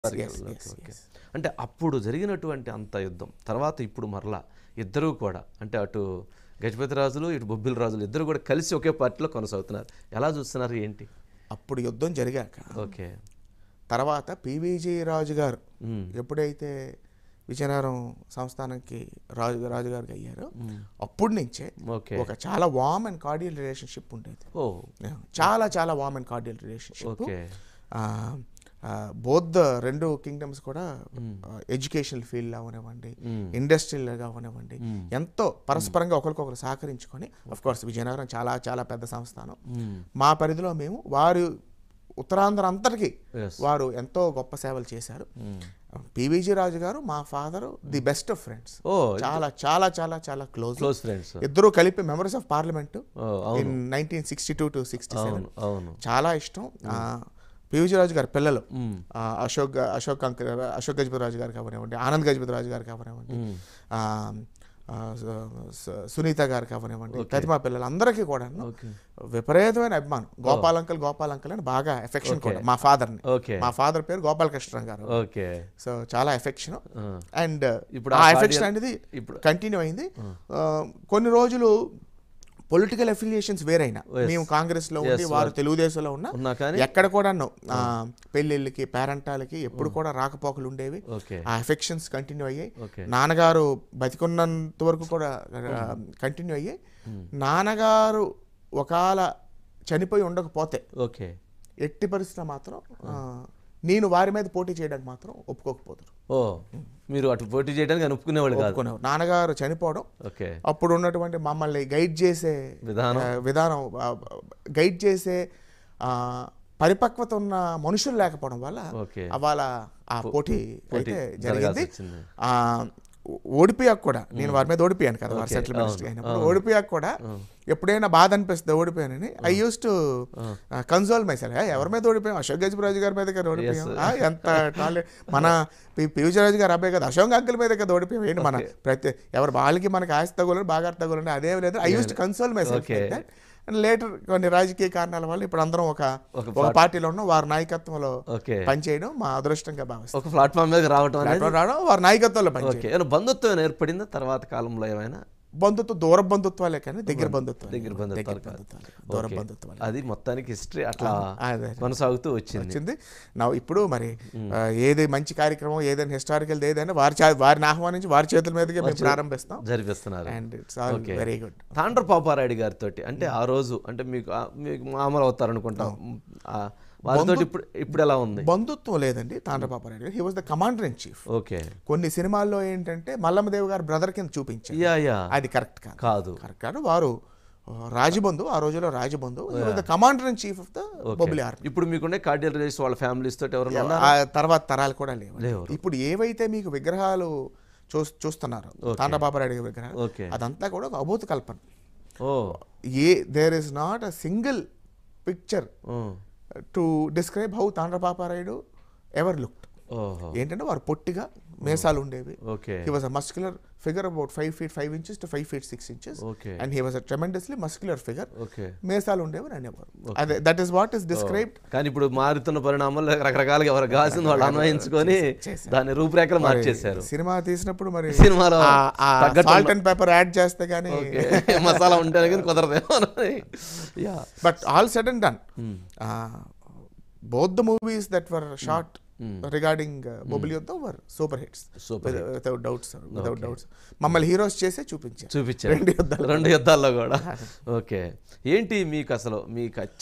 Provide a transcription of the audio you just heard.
yes, okay, yes, okay. yes. అంటే అప్పుడు జరిగినటువంటి అంత యుద్ధం తర్వాత ఇప్పుడు మరలా ఇద్దరూ కూడా అంటే అటు గజపతి రాజులు ఇటు బొబ్బిలి రాజులు ఇద్దరు కూడా కలిసి ఒకే పార్టీలో కొనసాగుతున్నారు ఎలా చూస్తున్నారు ఏంటి అప్పుడు యుద్ధం జరిగాక ఓకే తర్వాత పివిజి రాజు గారు మ్మ్. ఎప్పుడైతే విజయనగరం సంస్థానానికి రాజు రాజుగారికి అయ్యారో అప్పటి నుంచే ఓకే ఒక చాలా వామ్ అండ్ కార్డియల్ రిలేషన్షిప్ ఉండేది ఓ చాలా చాలా warm and cordial relationship okay both రెండు కింగ్డమ్స్ కూడా ఎడ్యుకేషనల్ ఫీల్డ్ అవనివ్వండి మ్మ్. ఇండస్ట్రియల్ అవనివ్వండి ఎంతో పరస్పరంగా ఒకరికొకరు సహకరించుకొని అఫ్ కోర్స్ విజయనగరం చాలా చాలా పెద్ద సంస్థానం మ్మ్. మా పరిధిలో మేము వారు ఉత్తరాంధ్ర అంతటికి Yes. వారు ఎంతో గొప్ప సేవలు చేశారు మ్మ్. పివిజి రాజు గారు మా father the best of friends ఓ చాలా చాలా చాలా చాలా క్లోజ్ క్లోజ్ ఫ్రెండ్స్ ఇద్దరు కలిపి మెంబర్స్ ఆఫ్ పార్లమెంట్ ఓ అవును in nineteen sixty two to sixty seven అవును అవును చాలా ఇష్టం ఆ, పివిజి రాజు గారి పిల్లలు మ్మ్. ఆ, అశోక్ అశోక్ అంక అశోక్ గజపతి రాజు గారు కావనివ్వండి ఆనంద్ గజపతి రాజు గారు కావనివ్వండి మ్మ్. ఆ, ఆ, సు- సు- సునీత గారు కావనివ్వండి ప్రతిమా పిల్లలు అందరికీ కూడా ఓకే విపరీతమైన అభిమానం గోపాల్ అంకల్ గోపాల్ అంకల్ అని బాగా ఎఫెక్షన్ కూడా మా ఫాదర్ని ఓకే మా ఫాదర్ పేరు గోపాలకృష్ణ గారు ఓకే సో చాలా ఎఫెక్షన్ ఆ. అండ్ ఇప్పుడు ఆ ఆ ఎఫెక్షన్ కార్డియల్- అనేది ఇప్పుడు కంటిన్యూ అయింది ఆ, కొన్ని రోజులు పొలిటికల్ అఫిలియేషన్స్ వేరైనా మేము కాంగ్రెస్ లో ఉండి వారు తెలుగుదేశంలో ఉన్నా ఉన్నా కానీ ఎక్కడ కూడా పెళ్ళిళ్ళకి పేరంటాలకి ఎప్పుడు కూడా రాకపోకలు ఉండేవి ఓకే ఆ ఎఫెక్షన్స్ కంటిన్యూ అయ్యాయి ఓకే నాన్నగారు బతికున్నంత వరకు కూడా కంటిన్యూ అయ్యాయి నాన్నగారు ఒకవేళ చనిపోయి ఉండకపోతే ఓకే ఎట్టి పరిస్థితుల్లో మాత్రం ఆ, నేను వారి మీద పోటీ చేయడానికి మాత్రం ఒప్పుకోకపోతారు ఓ మీరు అటు పోటీ చేయడానికి ఆయన ఒప్పుకునేవాళ్ళు కాదు ఒప్పుకునేవారు నాన్నగారు చనిపోవడం ఓకే అప్పుడు ఉన్నటువంటి మమ్మల్ని గైడ్ చేసే విధానం ఆ, విధానం ఆ, గైడ్ చేసే ఆ, పరిపక్వత ఉన్న మనుషులు లేకపోవడం వల్ల ఓకే అవాళ ఆ పోటీ అయితే జరిగింది జరగాల్సి వచ్చింది ఆ, ఓడిపోయాక కూడా నేను వారి మీద ఓడిపోయాను కదా వారి సెటిల్మెంట్ అయినప్పుడు ఓడిపోయాక కూడా ఎప్పుడైనా బాధ అనిపిస్తుంది ఓడిపోయానని I use to console myself ఎవరి మీద ఓడిపోయాం అశోక్ గజపరాజు గారి మీద కదా ఓడిపోయాం ఆ, ఎంత టాలెంట్ మన పివిజరాజు గారి అబ్బాయి కదా అశోక్ అంకుల్ మీద కదా ఓడిపోయాం ఏంటి మన ప్రతి ఎవరు వాళ్ళకి మనకి ఆస్తి తగులని బాగా తగులండి అదే లేదు I use to console myself Okay. And later కొన్ని రాజకీయ కారణాల వల్ల ఇప్పుడు అందరం ఒక ఒక పార్టీలో ఉన్నాం వారి నాయకత్వంలో ఓకే పనిచేయడం మా అదృష్టంగా భావిస్తాం ఒక ప్లాట్ఫామ్ మీద రావటం అనేది ప్లాట్ఫామ్ రావడం వారి నాయకత్వంలో పనిచేయడం ఓకే ఏమైనా బంధుత్వం ఏమైనా ఏర్పడిందా తర్వాత కాలంలో ఏమైనా బంధుత్వం దూర బంధుత్వాలే కానీ దగ్గర బంధుత్వాలు దగ్గర బంధుత్వాలు కాదు. బంధుత్వాలు దూర ఓకే. బంధుత్వాలు అది మొత్తానికి హిస్టరీ అట్లా అదే. కొనసాగుతూ వచ్చింది వచ్చింది నా ఇప్పుడు మరి ఆ, ఏది మంచి కార్యక్రమం ఏదైనా హిస్టారికల్ ఏదైనా వారి చే- వారిని ఆహ్వానించి వారి చేతుల మీదుగా మేము ప్రారంభిస్తాం జరిపిస్తున్నారు and it's all Okay. Very good Tandra Paparayudu గారితో అంటే ఆ రోజు అంటే మీకు ఆ- మీకు మామూలు అవుతారు అనుకుంటాం ఆ, వారితో ఇప్పుడు ఇప్పుడు ఎలా ఉంది బంధుత్వం లేదండి Tandrapaparayudu garu he was the commander in chief okay కొన్ని సినిమాల్లో ఏంటంటే మల్లమ్మదేవి గారు బ్రదర్ కింద చూపించారు యా యా అది కరెక్ట్ కాదు కాదు కరెక్ట్ కాదు వారు ఆ, రాజబంధు ఆ రోజుల్లో రాజబంధు the commander in chief of the Bobbili army ఇప్పుడు మీకుండే కార్డియల్ రేస్ వాళ్ళ ఫ్యామిలీస్ తోటి ఎవరైనా ఆ తర్వాత తరాలు కూడా లేవు లేవు. ఇప్పుడు ఏవైతే మీకు విగ్రహాలు చూ చూస్తున్నారు తాండబాబరాయుడు గారి విగ్రహాలు ఓకే అదంతా కూడా ఒక అభూత కల్పన ఓ ఏ there is not a single picture ఓ, to describe how Tandrapaparayudu ever looked ఓహో ఏంటంటే వారు పొట్టిగా మేసాలు ఉండేవి okay he was a muscular figure about five feet five inches to five feet six inches okay and he was a tremendously muscular figure okay మేసాలు ఉండేవి అని అనేవారు అదే that is what is described కానీ ఇప్పుడు మారుతున్న పరిణామాలు రకరకాలుగా ఎవరు కాసింది వాళ్ళు అన్వయించుకొని దాని రూపురేఖలు మార్చేశారు సినిమా తీసినప్పుడు మరి సినిమాలో తగ్గట్టు సాల్ట్ అండ్ పేపర్ యాడ్ చేస్తే కానీ ఓకే మసాలా ఉంటేనే కానీ కుదరదేమో yeah but all said and done both the movies that were shot regarding Bobbili Yuddham were super hits super without doubts without doubts మమ్మల్ని హీరోస్ చేసే చూపించారు చూపించారు రెండు యుద్ధాలు రెండు యుద్ధాల్లో కూడా ఓకే ఏంటి మీకు అసలు మీకు